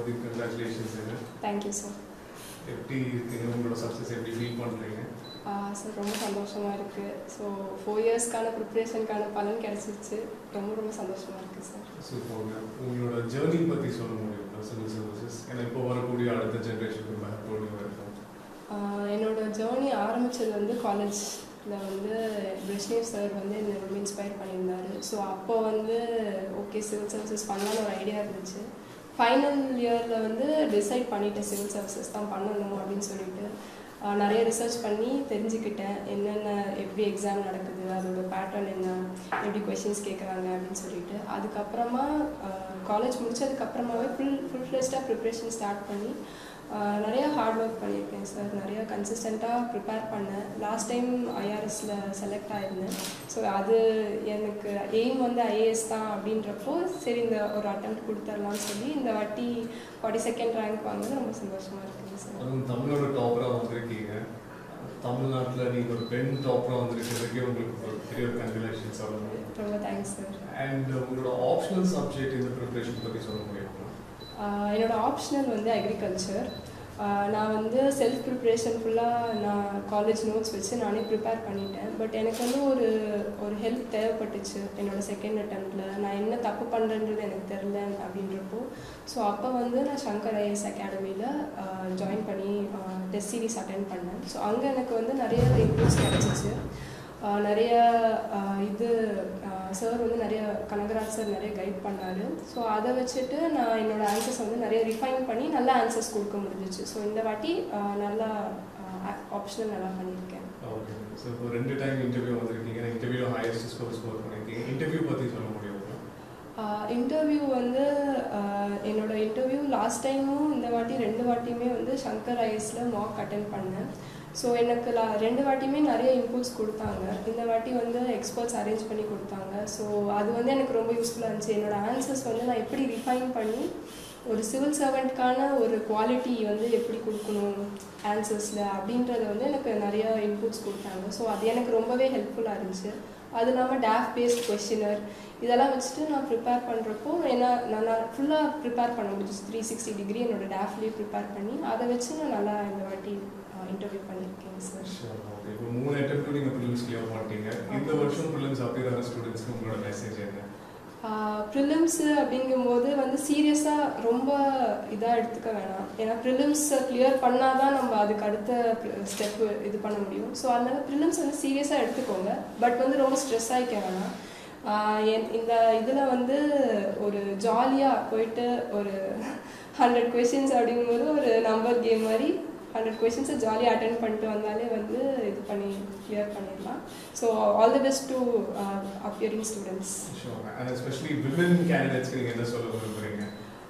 பற்றி congratulations thank you sir எப்படி இருக்கீங்க உங்களோட சக்ஸஸ் எப்படி ஃபீல் பண்ணுறீங்க சார் ரொம்ப சந்தோஷமாக இருக்குது ஸோ ஃபோர் இயர்ஸ்க்கான ப்ரிப்ரேஷனுக்கான பலன் கிடச்சிருச்சு ரொம்ப ரொம்ப சந்தோஷமாக இருக்குது சார் சூப்பர்ங்க உங்களோட ஜேர்னி பற்றி சொல்ல முடியும் சிவில் சர்வீசஸ் ஏன்னா இப்போ வரக்கூடிய அடுத்த ஜென்ரேஷனுக்கு பேக்ரவுண்ட் இருக்கும் ஆஹ் என்னோட ஜேர்னி ஆரம்பித்தது வந்து காலேஜில் வந்து பிரிஷ்னேவ் சார் வந்து என்னை ரொம்ப இன்ஸ்பயர் பண்ணியிருந்தாரு ஸோ அப்போ வந்து ஓகே சிவில் சர்வீசஸ் பண்ணலான்னு ஒரு ஐடியா இருந்துச்சு ஃபைனல் இயரில் வந்து டிசைட் பண்ணிட்டேன் சிவில் சர்வீசஸ் தான் பண்ணணும் அப்படின்னு சொல்லிட்டு ஆஹ் நிறைய ரிசர்ச் பண்ணி தெரிஞ்சுக்கிட்டேன் என்னென்ன எப்படி எக்ஸாம் நடக்குது அதோட பேட்டர்ன் என்ன எப்படி கொஷின்ஸ் கேட்குறாங்க அப்படின்னு சொல்லிட்டு அதுக்கப்புறமா காலேஜ் முடிச்சதுக்கப்புறமாவே ஃபுல் ஃபுல் ஃப்ளெஸ்டாக ப்ரிப்ரேஷன் ஸ்டார்ட் பண்ணி ஆஹ் நிறைய ஹார்ட் ஒர்க் பண்ணியிருக்கேன் சார் நிறைய கன்சிஸ்டண்ட்டாக ப்ரிப்பேர் பண்ணேன் லாஸ்ட் டைம் ஐஆர்எஸில் செலக்ட் ஆயிருந்தேன் ஸோ அது எனக்கு எய்ம் வந்து ஐஏஎஸ் தான் அப்படின்றப்போ சரி இந்த ஒரு அட்டம் கொடுத்துடலாம்னு சொல்லி இந்த வாட்டி ஃபார்ட்டி செகண்ட் ரேங்க் வாங்கினது ரொம்ப சந்தோஷமாக இருக்குங்க சார் அதுவும் தமிழோட டாப்பராக வந்திருக்கீங்க தமிழ்நாட்டில் நீங்கள் ஒரு பெண் டாப்பராக வந்திருக்கிறதுக்கே உங்களுக்கு ஒரு பெரிய ஒரு கங்க்ராச்சுலேஷன் சொல்லணும் ரொம்ப தேங்க்ஸ் சார் அண்ட் உங்களோட ஆப்ஷனல் சப்ஜெக்ட் இந்த ப்ரிப்ரேஷன் பற்றி சொல்ல முடியுமா ஆஹ் என்னோட ஆப்ஷனல் வந்து அக்ரிகல்ச்சர் நான் வந்து செல்ஃப் ப்ரிப்ரேஷன் ஃபுல்லாக நான் காலேஜ் நோட்ஸ் வச்சு நானே ப்ரிப்பேர் பண்ணிட்டேன் பட் எனக்கு வந்து ஒரு ஒரு ஹெல்ப் தேவைப்பட்டுச்சு என்னோட செகண்ட் அட்டம்ப்டில் நான் என்ன தப்பு பண்ணுறேன்றது எனக்கு தெரில அப்படின்றப்போ ஸோ அப்போ வந்து நான் சங்கர் ஐஎஸ் அகாடமியில் ஜாயின் பண்ணி டெஸ்ட் சீரிஸ் அட்டென்ட் பண்ணேன் ஸோ அங்கே எனக்கு வந்து நிறைய இம்ப்ரூவ்ஸ் கிடச்சிச்சு ஆஹ் நிறைய ஆஹ் இது சார் வந்து நிறைய கனகராஜ் சார் நிறைய கைட் பண்ணாரு ஸோ அதை வச்சுட்டு நான் என்னோட ஆன்சர்ஸ் வந்து நிறைய ரிஃபைன் பண்ணி நல்ல ஆன்சர்ஸ் கொடுக்க முடிஞ்சிச்சு ஸோ இந்த வாட்டி ஆஹ் நல்லா ஆப்ஷனல் நல்லா பண்ணியிருக்கேன் ஓகே ஸோ இப்போ ரெண்டு டைம் இன்டர்வியூ வந்திருக்கீங்க இன்டர்வியூ ஹையஸ்ட் ஸ்கோர் ஸ்கோர் பண்ணியிருக்கீங்க இன்டர்வியூ பற்றி சொல்ல முடியுமா இன்டர்வியூ வந்து ஆஹ் என்னோட இன்டர்வியூ லாஸ்ட் டைமும் இந்த வாட்டி ரெண்டு வாட்டியுமே வந்து சங்கர் ஐஎஸில் மார்க் அட்டன் பண்ணேன் ஸோ எனக்கு லா ரெண்டு வாட்டியுமே நிறைய இம்புல்ஸ் கொடுத்தாங்க இந்த வாட்டி வந்து எக்ஸ்பர்ட்ஸ் அரேஞ்ச் பண்ணி கொடுத்தாங்க ஸோ அது வந்து எனக்கு ரொம்ப யூஸ்ஃபுல்லாக இருந்துச்சு என்னோட ஆன்சர்ஸ் வந்து நான் எப்படி ரிஃபைன் பண்ணி ஒரு சிவில் சர்வெண்ட்கான ஒரு குவாலிட்டி வந்து எப்படி கொடுக்கணும் ஆன்சர்ஸில் அப்படின்றத வந்து எனக்கு நிறைய இன்புட்ஸ் கொடுத்தாங்க ஸோ அது எனக்கு ரொம்பவே ஹெல்ப்ஃபுல்லாக இருந்துச்சு அது இல்லாமல் டேஃப் பேஸ்ட் கொஷினர் இதெல்லாம் வச்சுட்டு நான் ப்ரிப்பேர் பண்ணுறப்போ என்ன நான் ஃபுல்லாக ப்ரிப்பேர் பண்ண முடிஞ்சிச்சு த்ரீ சிக்ஸ்டி டிகிரி என்னோட டேஃப்லேயே ப்ரிப்பேர் பண்ணி அதை வச்சு நான் நல்லா இந்த வாட்டி இன்டர்வியூ பண்ணியிருக்கேன் சார் ஷூர் ஓகே இப்போ மூணு அட்டம்ப்ட் நீங்கள் ப்ரிலிம்ஸ் கிளியர் பண்ணிட்டீங்க இந்த வருஷம் ப்ரிலிம்ஸ் அப்பியர் ஆகிற ஸ்டூடெண்ட்ஸ்க்கு உங்களோட மெசேஜ் என்ன ப்ரிலிம்ஸு அப்படிங்கும்போது வந்து சீரியஸாக ரொம்ப இதாக எடுத்துக்க வேணாம் ஏன்னா ப்ரிலிம்ஸை கிளியர் பண்ணால் தான் நம்ம அதுக்கு அடுத்த ஸ்டெப்பு இது பண்ண முடியும் ஸோ அதனால ப்ரிலிம்ஸ் வந்து சீரியஸாக எடுத்துக்கோங்க பட் வந்து ரொம்ப ஸ்ட்ரெஸ் ஆகிக்க வேணாம் ஆஹ் என்- இந்த இதில் வந்து ஒரு ஜாலியாக போயிட்டு ஒரு ஹண்ட்ரட் கொஷின்ஸ் அப்படிங்கும்போது ஒரு நம்பர் கேம் மாதிரி ஹண்ட்ரட் கொஷின்ஸை ஜாலியாக அட்டன் பண்ணிட்டு வந்தாலே வந்து இது பண்ணி கிளியர் பண்ணிடலாம் so all the best to appearing students sure and especially women கேண்டிடேட்ஸ்க்கு நீங்கள் என்ன சொல்ல விரும்புறீங்க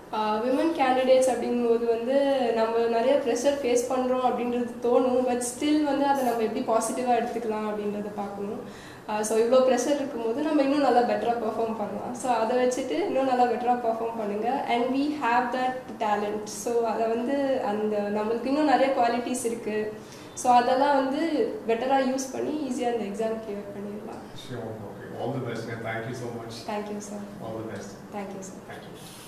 விமன் கேண்டிடேட்ஸ் அப்படிங்கும்போது வந்து நம்ம நிறைய ப்ரெஷர் ஃபேஸ் பண்ணுறோம் அப்படின்றது தோணும் பட் ஸ்டில் வந்து அதை நம்ம எப்படி பாசிட்டிவாக எடுத்துக்கலாம் அப்படின்றத பார்க்கணும் ஸோ இவ்வளோ ப்ரெஷர் இருக்கும்போது நம்ம இன்னும் நல்லா பெட்டராக பெர்ஃபார்ம் பண்ணலாம் ஸோ அதை வச்சுட்டு இன்னும் நல்லா பெட்டராக பெர்ஃபார்ம் பண்ணுங்கள் and we have that talent so அதை வந்து அந்த நம்மளுக்கு இன்னும் நிறைய குவாலிட்டிஸ் இருக்குது ஸோ அதெல்லாம் வந்து பெட்டராக யூஸ் பண்ணி ஈஸியாக அந்த எக்ஸாம் கிளியர் பண்ணிடலாம் sure okay all the best thank you so much thank you sir all the best thank you sir thank you